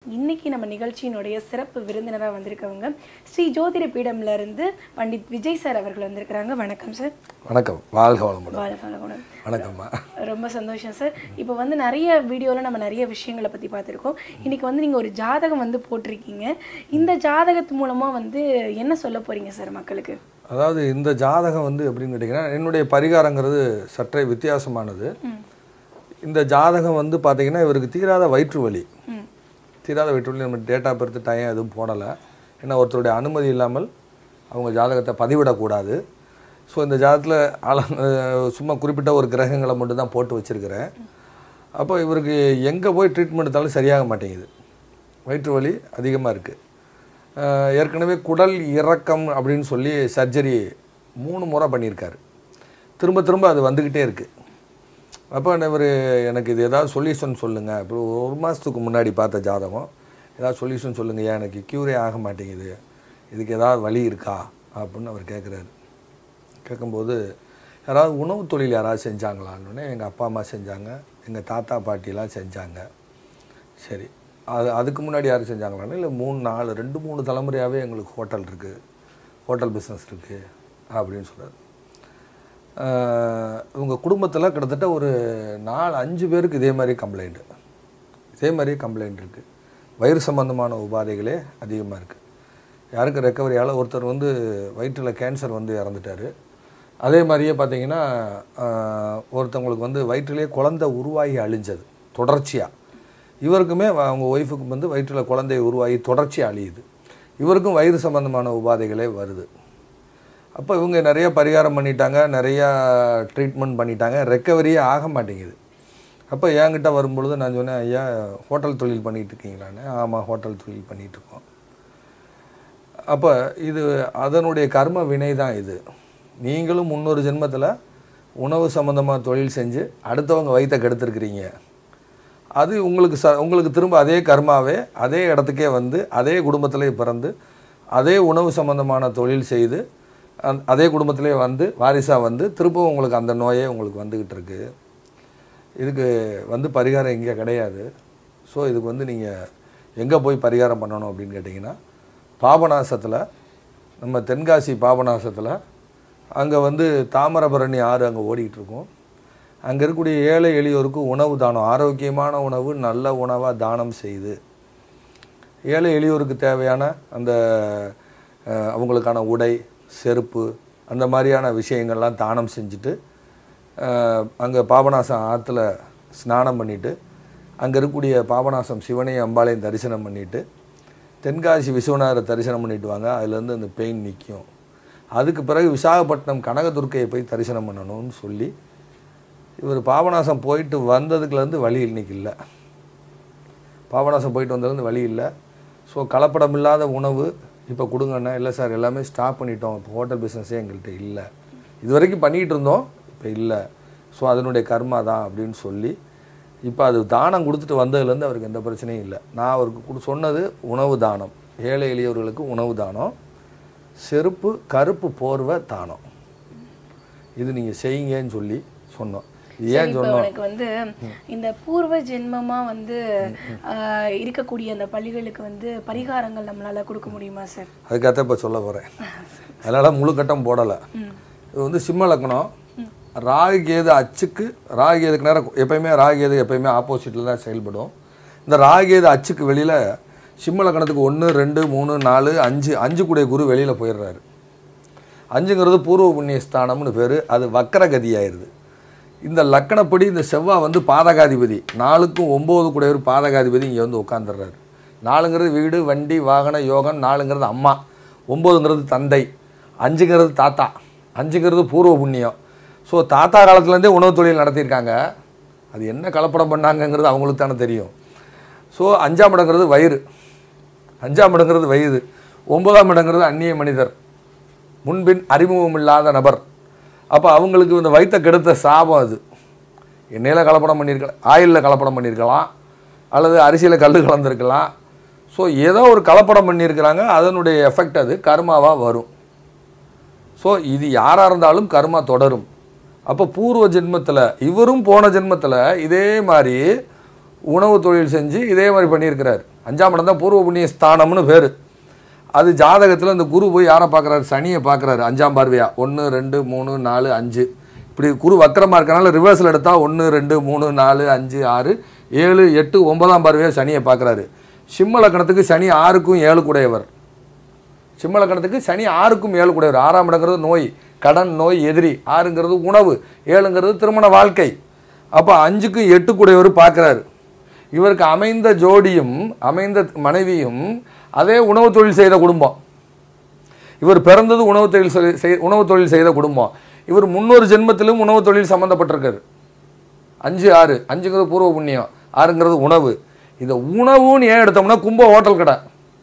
இன்னைக்கு நம்ம நிகழ்ச்சியினுடைய சிறப்பு விருந்தினராக வந்திருக்கவங்க ஸ்ரீ ஜோதிட பீடம்ல இருந்து பண்டித் விஜய் சார் அவர்கள் வந்திருக்கிறாங்க வணக்கம் சார் வணக்கம் வாழ்க வளமுடன் வாழ்க வளமுடன். வணக்கம்மா ரொம்ப சந்தோஷம் சார் இப்போ வந்து நிறைய வீடியோவில் நம்ம நிறைய விஷயங்களை பற்றி பார்த்துருக்கோம் இன்னைக்கு வந்து நீங்கள் ஒரு ஜாதகம் வந்து போட்டிருக்கீங்க இந்த ஜாதகத்து மூலமாக வந்து என்ன சொல்ல போறீங்க சார் மக்களுக்கு அதாவது இந்த ஜாதகம் வந்து எப்படின்னு கேட்டிங்கன்னா என்னுடைய பரிகாரங்கிறது சற்றே வித்தியாசமானது ம் இந்த ஜாதகம் வந்து பார்த்தீங்கன்னா இவருக்கு தீராத வயிற்று வலி ம் தீராத வயிற்று வலி நம்ம டேட்டா பெருத்து டைம் எதுவும் போடலை ஏன்னா ஒருத்தருடைய அனுமதி இல்லாமல் அவங்க ஜாதகத்தை பதிவிடக்கூடாது ஸோ இந்த ஜாதகத்தில் ஆள அஹ் சும்மா குறிப்பிட்ட ஒரு கிரகங்களை மட்டும் தான் போட்டு வச்சுருக்கிறேன் அப்போ இவருக்கு எங்கே போய் ட்ரீட்மெண்ட் எடுத்தாலும் சரியாக மாட்டேங்குது வயிற்று வலி அதிகமாக இருக்குது ஏற்கனவே குடல் இறக்கம் அப்படின்னு சொல்லி சர்ஜரி மூணு முறை பண்ணியிருக்காரு திரும்ப திரும்ப அது வந்துக்கிட்டே இருக்குது அப்போ இவர் எனக்கு இது ஏதாவது சொல்யூஷன் சொல்லுங்கள் இப்போ ஒரு மாதத்துக்கு முன்னாடி பார்த்த ஜாதகம் ஏதாவது சொல்யூஷன் சொல்லுங்கள் ஏன் எனக்கு க்யூரே ஆக மாட்டேங்குது இதுக்கு ஏதாவது வழி இருக்கா அப்படின்னு அவர் கேட்குறாரு கேட்கும்போது யாராவது உணவு தொழில் யாராவது செஞ்சாங்களான்னு எங்கள் அப்பா அம்மா செஞ்சாங்க எங்கள் தாத்தா பாட்டிலாம் செஞ்சாங்க சரி அது அதுக்கு முன்னாடி யாரும் செஞ்சாங்களான்னு இல்லை மூணு நாலு ரெண்டு மூணு தலைமுறையாகவே எங்களுக்கு ஹோட்டல் இருக்குது ஹோட்டல் பிஸ்னஸ் இருக்குது அப்படின்னு சொல்கிறார் இவங்க குடும்பத்தில் கிட்டத்தட்ட ஒரு நாலு அஞ்சு பேருக்கு இதே மாதிரி கம்ப்ளைண்ட்டு இதே மாதிரி கம்ப்ளைண்ட் இருக்குது வயிறு சம்பந்தமான உபாதைகளே அதிகமாக இருக்குது யாருக்கு ரெக்கவரியால் ஒருத்தர் வந்து வயிற்றில் கேன்சர் வந்து இறந்துட்டார் அதே மாதிரியே பார்த்தீங்கன்னா ஆஹ், ஒருத்தவங்களுக்கு வந்து வயிற்றிலே குழந்தை உருவாகி அழிஞ்சது தொடர்ச்சியாக இவருக்குமே வ- அவங்க ஒய்ஃபுக்கு வந்து வயிற்றில் குழந்தை உருவாகி தொடர்ச்சியாக அழியுது இவருக்கும் வயிறு சம்பந்தமான உபாதைகளே வருது அப்போ இவங்க நிறைய பரிகாரம் பண்ணிட்டாங்க நிறையா ட்ரீட்மெண்ட் பண்ணிட்டாங்க ரெக்கவரியே ஆக மாட்டேங்குது அப்போ என்கிட்ட வரும்பொழுது நான் சொன்னேன் ஐயா ஹோட்டல் தொழில் பண்ணிட்டு இருக்கீங்களான்னு ஆமாம் ஹோட்டல் தொழில் பண்ணிட்டு இருக்கோம் அப்போ இது அதனுடைய கர்ம வினை தான் இது நீங்களும் முன்னொரு ஜென்மத்தில் உணவு சம்மந்தமாக தொழில் செஞ்சு அடுத்தவங்க வயித்தை கெடுத்துருக்கிறீங்க அது உங்களுக்கு ச உங்களுக்கு திரும்ப அதே கர்மாவே அதே இடத்துக்கே வந்து அதே குடும்பத்திலே பிறந்து அதே உணவு சம்பந்தமான தொழில் செய்து அந் அதே குடும்பத்திலே வந்து வாரிசாக வந்து திரும்பவும் உங்களுக்கு அந்த நோயே உங்களுக்கு வந்துக்கிட்டு இருக்கு இதுக்கு வந்து பரிகாரம் இங்கே கிடையாது ஸோ இதுக்கு வந்து நீங்கள் எங்கே போய் பரிகாரம் பண்ணணும் அப்படின்னு கேட்டிங்கன்னா பாபநாசத்தில் நம்ம தென்காசி பாபநாசத்தில் அங்கே வந்து தாமிரபரணி ஆறு அங்கே ஓடிக்கிட்டு இருக்கும் அங்கே இருக்கக்கூடிய ஏழை எளியோருக்கு உணவு தானம் ஆரோக்கியமான உணவு நல்ல உணவாக தானம் செய்து ஏழை எளியோருக்கு தேவையான அந்த அஹ், அவங்களுக்கான உடை செருப்பு அந்த மாதிரியான விஷயங்கள்லாம் தானம் செஞ்சுட்டு அங்கே பாபநாசம் ஆற்றுல ஸ்நானம் பண்ணிவிட்டு அங்கே இருக்கக்கூடிய பாபநாசம் சிவனையும் அம்பாளையும் தரிசனம் பண்ணிவிட்டு தென்காசி விஸ்வநாதரை தரிசனம் பண்ணிட்டு வாங்க அதுலேருந்து அந்த பெயின் நிற்கும் அதுக்கு பிறகு விசாகப்பட்டினம் கனகதுர்க்கையை போய் தரிசனம் பண்ணணும்னு சொல்லி இவர் பாபநாசம் போயிட்டு வந்ததுக்குலேருந்து வழி இன்னைக்கு இல்லை பாபநாசம் போயிட்டு வந்ததுலேருந்து வழி இல்லை ஸோ கலப்படம் இல்லாத உணவு இப்போ கொடுங்கண்ணா இல்லை சார் எல்லாமே ஸ்டாப் பண்ணிட்டோம் இப்போ ஹோட்டல் பிஸ்னஸே எங்கள்கிட்ட இல்லை இது வரைக்கும் பண்ணிகிட்டு இருந்தோம் இப்போ இல்லை ஸோ அதனுடைய கர்மா தான் அப்படின்னு சொல்லி இப்போ அது தானம் கொடுத்துட்டு வந்ததுலேருந்து அவருக்கு எந்த பிரச்சனையும் இல்லை நான் அவருக்கு கொடு சொன்னது உணவு தானம் ஏழை எளியவர்களுக்கு உணவு தானம் செருப்பு கருப்பு போர்வை தானம் இது நீங்கள் செய்யுங்கன்னு சொல்லி சொன்னோம் இது ஏன் இப்போ சொன்னோம் உனக்கு வந்து இந்த பூர்வ ஜென்மமா வந்து ஆஹ், இருக்கக்கூடிய அந்த பள்ளிகளுக்கு வந்து பரிகாரங்கள் நம்மளால கொடுக்க முடியுமா சார் அதுக்காக இப்போ சொல்ல போகிறேன் அதனால் முழு கட்டம் போடலை இது வந்து சிம்ம லக்னம் ராகு கேது அச்சுக்கு ராகு கேதுக்கு நேரம் எப்பயுமே ராகு கேது எப்பயுமே ஆப்போசிட்டில் தான் செயல்படும் இந்த ராகு கேது அச்சுக்கு வெளியில் சிம்ம லக்னத்துக்கு ஒன்று ரெண்டு மூணு நாலு அஞ்சு அஞ்சு கூடிய குரு வெளியில் போயிடுறாரு அஞ்சுங்கிறது பூர்வ புண்ணிய ஸ்தானம்னு பேர் அது வக்கரகதி ஆயிடுது இந்த லக்கணப்படி இந்த செவ்வாய் வந்து பாதகாதிபதி நாலுக்கும் ஒம்பது கூடையவர் பாதகாதிபதி இங்கே வந்து உட்காந்துடுறாரு நாலுங்கிறது வீடு வண்டி வாகன யோகம் நாலுங்கிறது அம்மா ஒம்போதுங்கிறது தந்தை அஞ்சுங்கிறது தாத்தா அஞ்சுங்கிறது பூர்வ புண்ணியம் ஸோ தாத்தா காலத்துலேருந்தே உணவு தொழில் நடத்தியிருக்காங்க அது என்ன கலப்படம் பண்ணாங்கங்கிறது அவங்களுக்கு தானே தெரியும் ஸோ அஞ்சாம் இடங்கிறது வயிறு அஞ்சாம் இடங்கிறது வயது ஒன்பதாம் இடங்கிறது அந்நிய மனிதர் முன்பின் அறிமுகம் இல்லாத நபர் அப்போ அவங்களுக்கு இந்த வைத்த கெடுத்த சாபம் அது எண்ணெயில் கலப்படம் பண்ணியிருக்கலாம் ஆயிலில் கலப்படம் பண்ணியிருக்கலாம் அல்லது அரிசியில் கல் கலந்துருக்கலாம் ஸோ ஏதோ ஒரு கலப்படம் பண்ணியிருக்கிறாங்க அதனுடைய எஃபெக்ட் அது கர்மாவாக வரும் ஸோ இது யாராக இருந்தாலும் கர்மா தொடரும் அப்போ பூர்வ ஜென்மத்தில் இவரும் போன ஜென்மத்தில் இதே மாதிரி உணவு தொழில் செஞ்சு இதே மாதிரி பண்ணியிருக்கிறார் அஞ்சாம் இடம் தான் பூர்வ புண்ணிய ஸ்தானம்னு பேர் அது ஜாதகத்தில் இந்த குரு போய் யாரை பார்க்குறாரு சனியை பார்க்குறாரு அஞ்சாம் பார்வையா ஒன்று ரெண்டு மூணு நாலு அஞ்சு இப்படி குரு வக்கரமாக இருக்கனால ரிவர்ஸில் எடுத்தால் ஒன்று ரெண்டு மூணு நாலு அஞ்சு ஆறு ஏழு எட்டு ஒன்பதாம் பார்வையா சனியை பார்க்குறாரு சிம்ம லக்கணத்துக்கு சனி ஆறுக்கும் ஏழு கூடையவர் சிம்ம லக்கணத்துக்கு சனி ஆறுக்கும் ஏழு கூடையவர் ஆறாம் இடங்கிறது நோய் கடன் நோய் எதிரி ஆறுங்கிறது உணவு ஏழுங்கிறது திருமண வாழ்க்கை அப்போ அஞ்சுக்கும் எட்டு கூடையவர் பார்க்குறாரு இவருக்கு அமைந்த ஜோடியும் அமைந்த மனைவியும் அதே உணவு தொழில் செய்த குடும்பம் இவர் பிறந்தது உணவு தொழில் செய்- செய்- உணவு தொழில் செய்த குடும்பம் இவர் முன்னொரு ஜென்மத்திலும் உணவு தொழில் சம்மந்தப்பட்டிருக்காரு அஞ்சு ஆறு அஞ்சுங்கிறது பூர்வ புண்ணியம் ஆறுங்கிறது உணவு இந்த உணவுன்னு ஏன் எடுத்தோம்னா கும்ப ஹோட்டல் கடை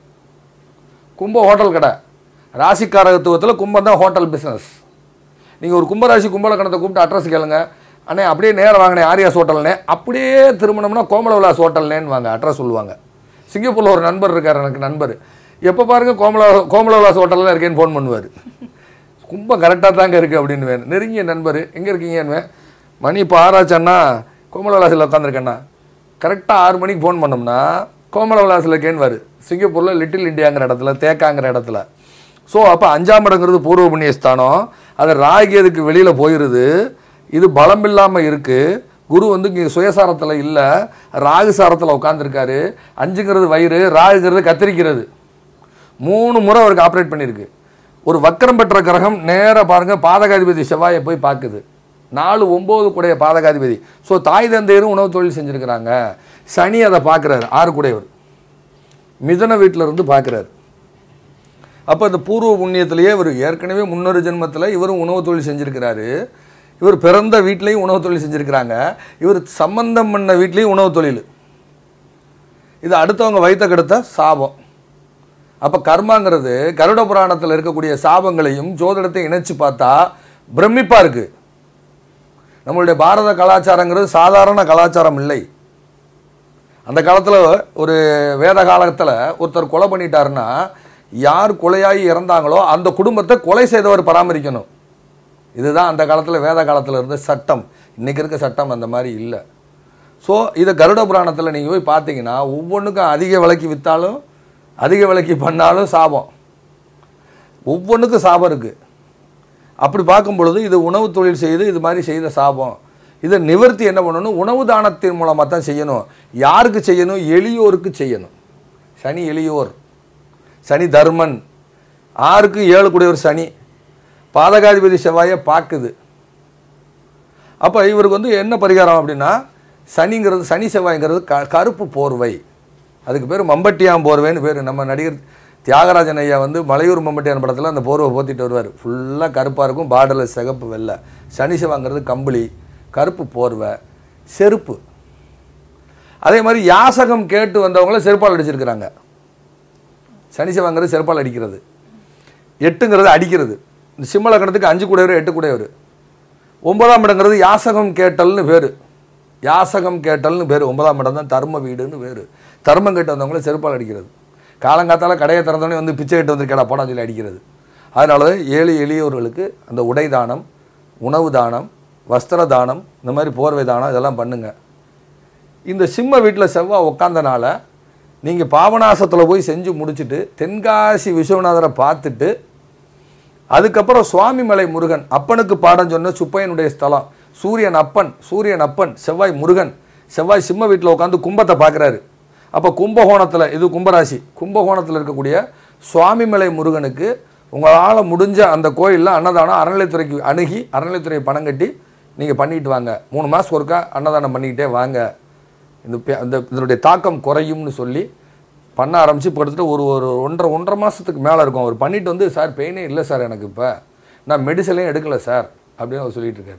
கும்ப ஹோட்டல் கடை ராசிக்காரகத்துவத்தில் கும்பம் தான் ஹோட்டல் பிஸ்னஸ் நீங்கள் ஒரு கும்பராசி கும்பலக்கணத்தை கூப்பிட்டு அட்ரஸ் கேளுங்க அண்ணே அப்படியே நேரம் வாங்கினே ஆரியாஸ் ஹோட்டல்னே அப்படியே திருமணம்னா கோமல விலாஸ் ஹோட்டல்னேன்னு வாங்க அட்ரஸ் சொல்லுவாங்க சிங்கப்பூரில் ஒரு நண்பர் இருக்கார் எனக்கு நண்பர் எப்போ பாருங்க கோமல கோமல விலாஸ் ஹோட்டலில் இருக்கேன்னு ஃபோன் பண்ணுவார் கும்பம் கரெக்டாக தாங்க இருக்குது அப்படின்னு வேணும் நெருங்கிய நண்பர் எங்கே இருக்கீங்கன்னு மணி இப்போ ஆறாச்சண்ணா கோமல விலாசில் உட்காந்துருக்கேண்ணா கரெக்டாக ஆறு மணிக்கு ஃபோன் பண்ணோம்னா கோமல விலாசில் இருக்கேன்னு சிங்கப்பூரில் லிட்டில் இந்தியாங்கிற இடத்துல தேக்காங்கிற இடத்துல ஸோ அப்போ அஞ்சாம் இடங்கிறது பூர்வ புண்ணிய ஸ்தானம் அது ராகி அதுக்கு வெளியில் போயிடுது இது பலம் இல்லாமல் இருக்குது குரு வந்து இங்கே சுயசாரத்தில் இல்லை ராகு சாரத்தில் உட்காந்துருக்காரு அஞ்சுங்கிறது வயிறு ராகுங்கிறது கத்திரிக்கிறது மூணு முறை அவருக்கு ஆப்ரேட் பண்ணியிருக்கு ஒரு வக்கரம் பெற்ற கிரகம் நேராக பாருங்கள் பாதகாதிபதி செவ்வாயை போய் பார்க்குது நாலு ஒம்பது கூடைய பாதகாதிபதி ஸோ தாய் தந்தையரும் உணவு தொழில் செஞ்சுருக்கிறாங்க சனி அதை பார்க்குறாரு ஆறு கூடையவர் மிதன வீட்டில் இருந்து பார்க்குறாரு அப்போ இந்த பூர்வ புண்ணியத்திலேயே இவர் ஏற்கனவே முன்னொரு ஜென்மத்தில் இவரும் உணவு தொழில் செஞ்சுருக்கிறாரு இவர் பிறந்த வீட்லேயும் உணவு தொழில் செஞ்சுருக்கிறாங்க இவர் சம்பந்தம் பண்ண வீட்லேயும் உணவு தொழில் இது அடுத்தவங்க வைத்த கெடுத்த சாபம் அப்போ கர்மாங்கிறது கருட புராணத்தில் இருக்கக்கூடிய சாபங்களையும் ஜோதிடத்தை இணைச்சு பார்த்தா பிரமிப்பாக இருக்குது நம்மளுடைய பாரத கலாச்சாரங்கிறது சாதாரண கலாச்சாரம் இல்லை அந்த காலத்தில் ஒரு வேத காலத்தில் ஒருத்தர் கொலை பண்ணிட்டாருன்னா யார் கொலையாகி இறந்தாங்களோ அந்த குடும்பத்தை கொலை செய்தவர் பராமரிக்கணும் இதுதான் அந்த காலத்தில் வேத காலத்தில் இருந்த சட்டம் இன்றைக்கி இருக்க சட்டம் அந்த மாதிரி இல்லை ஸோ இதை கருட புராணத்தில் நீங்கள் போய் பார்த்தீங்கன்னா ஒவ்வொன்றுக்கும் அதிக விலைக்கு விற்றாலும் அதிக விலைக்கு பண்ணாலும் சாபம் ஒவ்வொன்றுக்கும் சாபம் இருக்குது அப்படி பார்க்கும் பொழுது இது உணவு தொழில் செய்து இது மாதிரி செய்த சாபம் இதை நிவர்த்தி என்ன பண்ணணும் உணவு தானத்தின் மூலமாக தான் செய்யணும் யாருக்கு செய்யணும் எளியோருக்கு செய்யணும் சனி எளியோர் சனி தர்மன் ஆறுக்கு ஏழு கூடியவர் சனி பாதகாதிபதி செவ்வாயை பார்க்குது அப்போ இவருக்கு வந்து என்ன பரிகாரம் அப்படின்னா சனிங்கிறது சனி செவ்வாய்ங்கிறது க கருப்பு போர்வை அதுக்கு பேர் மம்பட்டியாம் போர்வைன்னு பேர் நம்ம நடிகர் தியாகராஜன் ஐயா வந்து மலையூர் மம்பட்டியான் படத்தில் அந்த போர்வை போத்திட்டு வருவார் ஃபுல்லாக கருப்பாக இருக்கும் பார்டரில் சிகப்பு வெள்ளை சனி செவ்வாய்ங்கிறது கம்பளி கருப்பு போர்வை செருப்பு அதே மாதிரி யாசகம் கேட்டு வந்தவங்கள செருப்பால் அடிச்சிருக்கிறாங்க சனி செவ்வாய்ங்கிறது செருப்பால் அடிக்கிறது எட்டுங்கிறது அடிக்கிறது இந்த சிம்ம லக்கணத்துக்கு அஞ்சு கூடையவர் எட்டு கூடையவர் ஒன்பதாம் இடங்கிறது யாசகம் கேட்டல்னு பேர் யாசகம் கேட்டல்னு பேர் ஒன்பதாம் இடம் தான் தர்ம வீடுன்னு பேர் தர்மம் கேட்டு வந்தவங்கள செருப்பால் அடிக்கிறது காலங்காத்தால கடையை திறந்தோடனே வந்து பிச்சை கேட்டு வந்திருக்கடா போடா சொல்லி அடிக்கிறது அதனால தான் ஏழை எளியவர்களுக்கு அந்த உடை தானம் உணவு தானம் வஸ்திர தானம் இந்த மாதிரி போர்வை தானம் இதெல்லாம் பண்ணுங்க இந்த சிம்ம வீட்டில் செவ்வாய் உட்காந்தனால நீங்கள் பாபநாசத்தில் போய் செஞ்சு முடிச்சுட்டு தென்காசி விஸ்வநாதரை பார்த்துட்டு அதுக்கப்புறம் சுவாமிமலை முருகன் அப்பனுக்கு பாடம் சொன்ன சுப்பையனுடைய ஸ்தலம் சூரியன் அப்பன் சூரியன் அப்பன் செவ்வாய் முருகன் செவ்வாய் சிம்ம வீட்டில் உட்காந்து கும்பத்தை பார்க்குறாரு அப்போ கும்பகோணத்தில் இது கும்பராசி கும்பகோணத்தில் இருக்கக்கூடிய சுவாமிமலை முருகனுக்கு உங்களால் முடிஞ்ச அந்த கோயிலில் அன்னதானம் அறநிலைத்துறைக்கு அணுகி அறநிலைத்துறை பணம் கட்டி நீங்கள் பண்ணிட்டு வாங்க மூணு மாதத்துக்கு ஒருக்கா அன்னதானம் பண்ணிக்கிட்டே வாங்க இந்த பே- இந்த இதனுடைய தாக்கம் குறையும்னு சொல்லி பண்ண ஆரம்பித்து இப்போ கிட்டத்தட்ட ஒரு ஒரு ஒன்றரை ஒன்றரை மாதத்துக்கு மேலே இருக்கும் அவர் பண்ணிட்டு வந்து சார் பெயினே இல்லை சார் எனக்கு இப்போ நான் மெடிசனையும் எடுக்கலை சார் அப்படின்னு அவர் சொல்லிட்டு இருக்காரு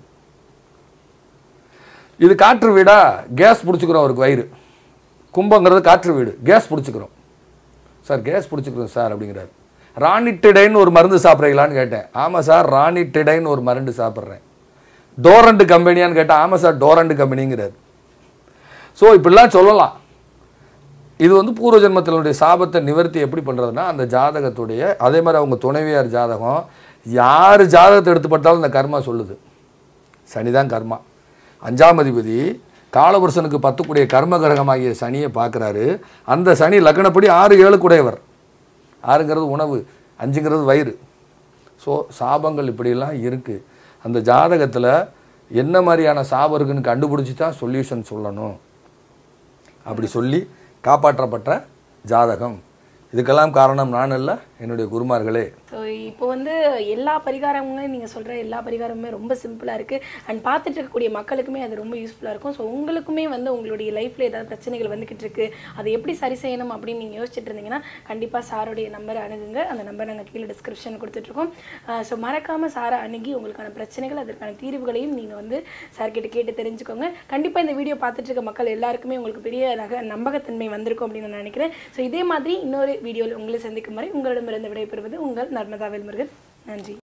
இது காற்று வீடா கேஸ் பிடிச்சிக்கிறோம் அவருக்கு வயிறு கும்பங்கிறது காற்று வீடு கேஸ் பிடிச்சிக்கிறோம் சார் கேஸ் பிடிச்சிக்கிறோம் சார் அப்படிங்கிறார் ராணிட்டிடைன்னு ஒரு மருந்து சாப்பிட்றீங்களான்னு கேட்டேன் ஆமாம் சார் ராணிட்டிடைன்னு ஒரு மருந்து சாப்பிட்றேன் டோரண்ட் கம்பெனியான்னு கேட்டேன் ஆமாம் சார் டோரண்ட் கம்பெனிங்கிறார் ஸோ இப்படிலாம் சொல்லலாம் இது வந்து பூர்வ ஜென்மத்தினுடைய சாபத்தை நிவர்த்தி எப்படி பண்ணுறதுன்னா அந்த ஜாதகத்துடைய அதே மாதிரி அவங்க துணைவியார் ஜாதகம் யார் ஜாதகத்தை எடுத்து பார்த்தாலும் இந்த கர்மா சொல்லுது சனிதான் கர்மா அஞ்சாம் அதிபதி காலபுருஷனுக்கு பத்துக்குடைய கர்ம கிரகமாகிய சனியை பார்க்குறாரு அந்த சனி லக்னப்படி ஆறு ஏழுக்குடையவர் ஆறுங்கிறது உணவு அஞ்சுங்கிறது வயிறு ஸோ சாபங்கள் இப்படியெல்லாம் இருக்குது அந்த ஜாதகத்தில் என்ன மாதிரியான சாபம் இருக்குன்னு கண்டுபிடிச்சி தான் சொல்யூஷன் சொல்லணும் அப்படி சொல்லி காப்பாற்றப்பட்ட ஜாதகம் இதுக்கெல்லாம் காரணம் நான் அல்ல என்னுடைய குருமார்களே ஸோ இப்போ வந்து எல்லா பரிகாரங்களும் நீங்கள் சொல்கிற எல்லா பரிகாரமுமே ரொம்ப சிம்பிளாக இருக்குது அண்ட் பார்த்துட்டு இருக்கக்கூடிய மக்களுக்குமே அது ரொம்ப யூஸ்ஃபுல்லாக இருக்கும் ஸோ உங்களுக்குமே வந்து உங்களுடைய லைஃப்பில் ஏதாவது பிரச்சனைகள் வந்துக்கிட்டு இருக்கு அதை எப்படி சரி செய்யணும் அப்படின்னு நீங்கள் யோசிச்சுட்டு இருந்தீங்கன்னா கண்டிப்பாக சாருடைய நம்பரை அணுகுங்க அந்த நம்பர் நாங்கள் கீழே டிஸ்கிரிப்ஷன் கொடுத்துட்ருக்கோம் ஸோ மறக்காமல் சாரை அணுகி உங்களுக்கான பிரச்சனைகள் அதற்கான தீர்வுகளையும் நீங்கள் வந்து சார்கிட்ட கேட்டு தெரிஞ்சுக்கோங்க கண்டிப்பாக இந்த வீடியோ பார்த்துட்டு இருக்க மக்கள் எல்லாருக்குமே உங்களுக்கு பெரிய நக நம்பகத்தன்மை வந்திருக்கும் அப்படின்னு நான் நினைக்கிறேன் ஸோ இதே மாதிரி இன்னொரு வீடியோவில் உங்களை சந்திக்கும் வரை உங்களிடமிருந்து விடைபெறுவது உங்கள் நர்மதா வேல்முருகன் நன்றி